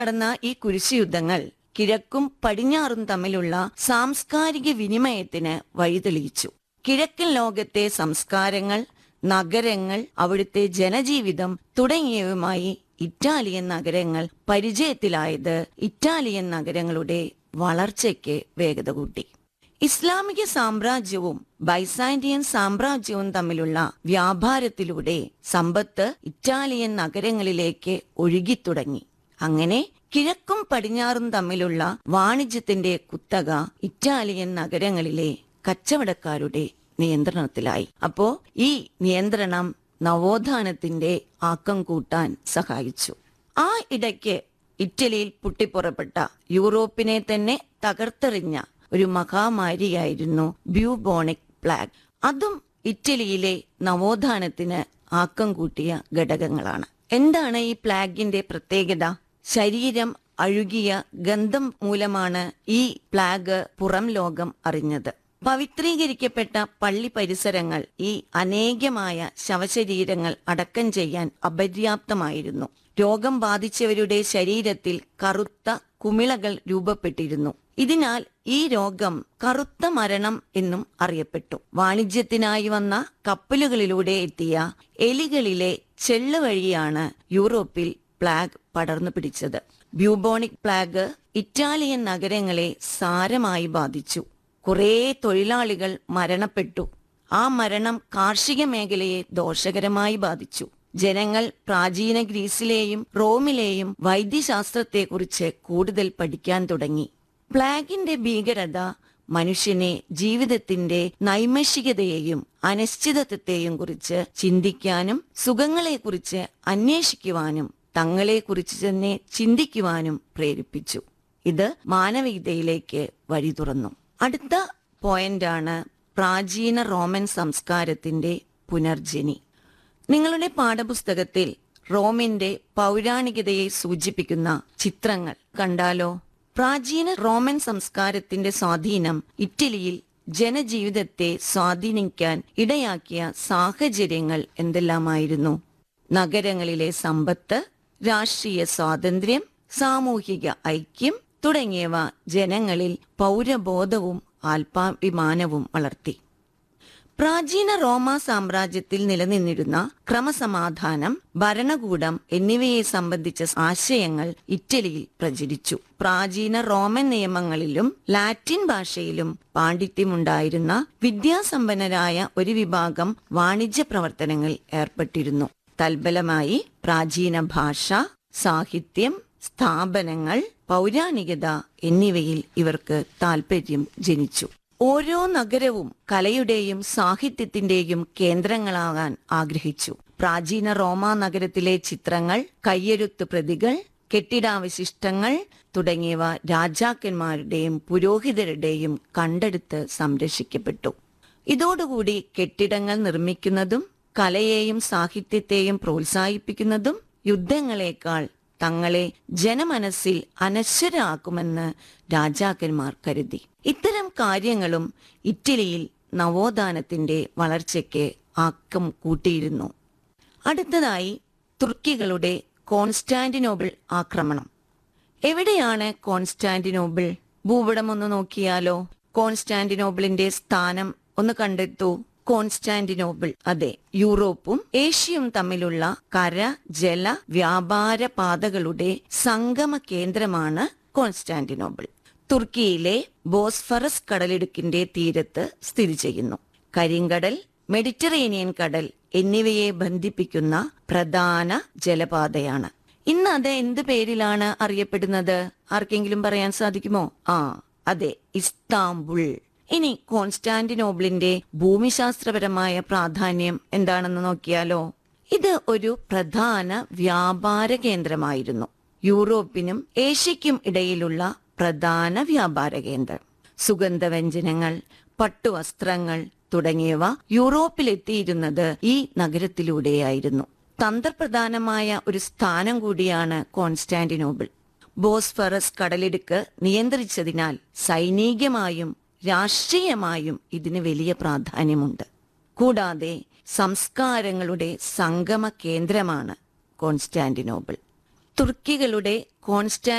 നടന്ന ഈ കുരിശുയുദ്ധങ്ങൾ കിഴക്കും പടിഞ്ഞാറും തമ്മിലുള്ള സാംസ്കാരിക വിനിമയത്തിന് വഴിതെളിയിച്ചു കിഴക്കൻ ലോകത്തെ സംസ്കാരങ്ങൾ നഗരങ്ങൾ അവിടുത്തെ ജനജീവിതം തുടങ്ങിയവയുമായി ഇറ്റാലിയൻ നഗരങ്ങൾ പരിചയത്തിലായത് ഇറ്റാലിയൻ നഗരങ്ങളുടെ വളർച്ചയ്ക്ക് വേഗത കൂട്ടി ഇസ്ലാമിക സാമ്രാജ്യവും ബൈസാന്റിയൻ സാമ്രാജ്യവും തമ്മിലുള്ള വ്യാപാരത്തിലൂടെ സമ്പത്ത് ഇറ്റാലിയൻ നഗരങ്ങളിലേക്ക് ഒഴുകിത്തുടങ്ങി അങ്ങനെ കിഴക്കും പടിഞ്ഞാറും തമ്മിലുള്ള വാണിജ്യത്തിന്റെ കുത്തക ഇറ്റാലിയൻ നഗരങ്ങളിലെ കച്ചവടക്കാരുടെ നിയന്ത്രണത്തിലായി അപ്പോ ഈ നിയന്ത്രണം നവോത്ഥാനത്തിന്റെ ആക്കം കൂട്ടാൻ സഹായിച്ചു ആ ഇടയ്ക്ക് ഇറ്റലിയിൽ പൊട്ടിപ്പുറപ്പെട്ട യൂറോപ്പിനെ തന്നെ തകർത്തെറിഞ്ഞ ഒരു മഹാമാരിയായിരുന്നു ബ്യൂബോണിക് പ്ലാഗ് അതും ഇറ്റലിയിലെ നവോത്ഥാനത്തിന് ആക്കം കൂട്ടിയ ഘടകങ്ങളാണ് എന്താണ് ഈ പ്ലാഗിന്റെ പ്രത്യേകത ശരീരം അഴുകിയ ഗന്ധം മൂലമാണ് ഈ പ്ലാഗ് പുറം ലോകം അറിഞ്ഞത് പവിത്രീകരിക്കപ്പെട്ട പള്ളി പരിസരങ്ങൾ ഈ അനേകമായ ശവശരീരങ്ങൾ അടക്കം ചെയ്യാൻ അപര്യാപ്തമായിരുന്നു രോഗം ബാധിച്ചവരുടെ ശരീരത്തിൽ കറുത്ത കുമിളകൾ രൂപപ്പെട്ടിരുന്നു ഇതിനാൽ ഈ രോഗം കറുത്ത മരണം എന്നും അറിയപ്പെട്ടു വാണിജ്യത്തിനായി വന്ന കപ്പലുകളിലൂടെ എത്തിയ എലികളിലെ ചെള്ള് വഴിയാണ് യൂറോപ്പിൽ പ്ലാഗ് പടർന്നു പിടിച്ചത് ബ്യൂബോണിക് പ്ലാഗ് ഇറ്റാലിയൻ നഗരങ്ങളെ സാരമായി ബാധിച്ചു കുറേ തൊഴിലാളികൾ മരണപ്പെട്ടു ആ മരണം കാർഷിക മേഖലയെ ദോഷകരമായി ബാധിച്ചു ജനങ്ങൾ പ്രാചീന ഗ്രീസിലെയും റോമിലെയും വൈദ്യശാസ്ത്രത്തെക്കുറിച്ച് കൂടുതൽ പഠിക്കാൻ തുടങ്ങി പ്ലാഗിന്റെ ഭീകരത മനുഷ്യനെ ജീവിതത്തിന്റെ നൈമഷികതയെയും അനിശ്ചിതത്വത്തെയും കുറിച്ച് ചിന്തിക്കാനും സുഖങ്ങളെക്കുറിച്ച് അന്വേഷിക്കുവാനും തങ്ങളെക്കുറിച്ച് തന്നെ ചിന്തിക്കുവാനും പ്രേരിപ്പിച്ചു ഇത് മാനവികതയിലേക്ക് വഴി തുറന്നു അടുത്ത പോയിന്റാണ് പ്രാചീന റോമൻ സംസ്കാരത്തിന്റെ പുനർജനി നിങ്ങളുടെ പാഠപുസ്തകത്തിൽ റോമിന്റെ പൗരാണികതയെ സൂചിപ്പിക്കുന്ന ചിത്രങ്ങൾ കണ്ടാലോ പ്രാചീന റോമൻ സംസ്കാരത്തിന്റെ സ്വാധീനം ഇറ്റലിയിൽ ജനജീവിതത്തെ സ്വാധീനിക്കാൻ ഇടയാക്കിയ സാഹചര്യങ്ങൾ എന്തെല്ലാമായിരുന്നു നഗരങ്ങളിലെ സമ്പത്ത് രാഷ്ട്രീയ സ്വാതന്ത്ര്യം സാമൂഹിക ഐക്യം തുടങ്ങിയവ ജനങ്ങളിൽ പൗരബോധവും ആത്മാഭിമാനവും വളർത്തി പ്രാചീന റോമ സാമ്രാജ്യത്തിൽ നിലനിന്നിരുന്ന ക്രമസമാധാനം ഭരണകൂടം എന്നിവയെ സംബന്ധിച്ച ആശയങ്ങൾ ഇറ്റലിയിൽ പ്രചരിച്ചു പ്രാചീന റോമൻ നിയമങ്ങളിലും ലാറ്റിൻ ഭാഷയിലും പാണ്ഡിത്യമുണ്ടായിരുന്ന വിദ്യാസമ്പന്നരായ ഒരു വിഭാഗം വാണിജ്യ പ്രവർത്തനങ്ങളിൽ ഏർപ്പെട്ടിരുന്നു തൽബലമായി പ്രാചീന ഭാഷ സാഹിത്യം സ്ഥാപനങ്ങൾ പൗരാണികത എന്നിവയിൽ ഇവർക്ക് താൽപര്യം ജനിച്ചു ഓരോ നഗരവും കലയുടെയും സാഹിത്യത്തിന്റെയും കേന്ദ്രങ്ങളാകാൻ ആഗ്രഹിച്ചു പ്രാചീന റോമ നഗരത്തിലെ ചിത്രങ്ങൾ കയ്യെഴുത്ത് പ്രതികൾ കെട്ടിടാവശിഷ്ടങ്ങൾ തുടങ്ങിയവ രാജാക്കന്മാരുടെയും പുരോഹിതരുടെയും കണ്ടെടുത്ത് സംരക്ഷിക്കപ്പെട്ടു ഇതോടുകൂടി കെട്ടിടങ്ങൾ നിർമ്മിക്കുന്നതും കലയെയും സാഹിത്യത്തെയും പ്രോത്സാഹിപ്പിക്കുന്നതും യുദ്ധങ്ങളെക്കാൾ തങ്ങളെ ജനമനസ്സിൽ അനശ്വരാക്കുമെന്ന് രാജാക്കന്മാർ കരുതി ഇത്തരം കാര്യങ്ങളും ഇറ്റലിയിൽ നവോത്ഥാനത്തിന്റെ വളർച്ചയ്ക്ക് ആക്കം കൂട്ടിയിരുന്നു അടുത്തതായി തുർക്കികളുടെ കോൺസ്റ്റാന്റിനോബിൾ ആക്രമണം എവിടെയാണ് കോൺസ്റ്റാന്റിനോബിൾ ഭൂപടം ഒന്ന് നോക്കിയാലോ കോൺസ്റ്റാന്റിനോബിളിന്റെ സ്ഥാനം ഒന്ന് കണ്ടെത്തൂ കോൺസ്റ്റാന്റിനോബിൾ അതെ യൂറോപ്പും ഏഷ്യയും തമ്മിലുള്ള കര ജല വ്യാപാര പാതകളുടെ സംഗമ കേന്ദ്രമാണ് കോൺസ്റ്റാന്റിനോബിൾ തുർക്കിയിലെ ബോസ്ഫറസ് കടലിടുക്കിന്റെ തീരത്ത് സ്ഥിതി ചെയ്യുന്നു കരിങ്കടൽ മെഡിറ്ററേനിയൻ കടൽ എന്നിവയെ ബന്ധിപ്പിക്കുന്ന പ്രധാന ജലപാതയാണ് ഇന്ന് അത് എന്ത് പേരിലാണ് അറിയപ്പെടുന്നത് ആർക്കെങ്കിലും പറയാൻ സാധിക്കുമോ ആ അതെ ഇസ്താംബുൾ ഇനി കോൺസ്റ്റാന്റിനോബിളിന്റെ ഭൂമിശാസ്ത്രപരമായ പ്രാധാന്യം എന്താണെന്ന് നോക്കിയാലോ ഇത് ഒരു പ്രധാന വ്യാപാര കേന്ദ്രമായിരുന്നു യൂറോപ്പിനും ഏഷ്യയ്ക്കും ഇടയിലുള്ള പ്രധാന വ്യാപാര കേന്ദ്രം സുഗന്ധവ്യഞ്ജനങ്ങൾ പട്ടുവസ്ത്രങ്ങൾ തുടങ്ങിയവ യൂറോപ്പിലെത്തിയിരുന്നത് ഈ നഗരത്തിലൂടെയായിരുന്നു തന്ത്രപ്രധാനമായ ഒരു സ്ഥാനം കൂടിയാണ് കോൺസ്റ്റാന്റിനോബിൾ ബോസ്ഫറസ് കടലിടുക്ക് നിയന്ത്രിച്ചതിനാൽ സൈനികമായും രാഷ്ട്രീയമായും ഇതിന് വലിയ പ്രാധാന്യമുണ്ട് കൂടാതെ സംസ്കാരങ്ങളുടെ സംഗമ കേന്ദ്രമാണ് കോൺസ്റ്റാന്റിനോബിൾ തുർക്കികളുടെ കോൺസ്റ്റാ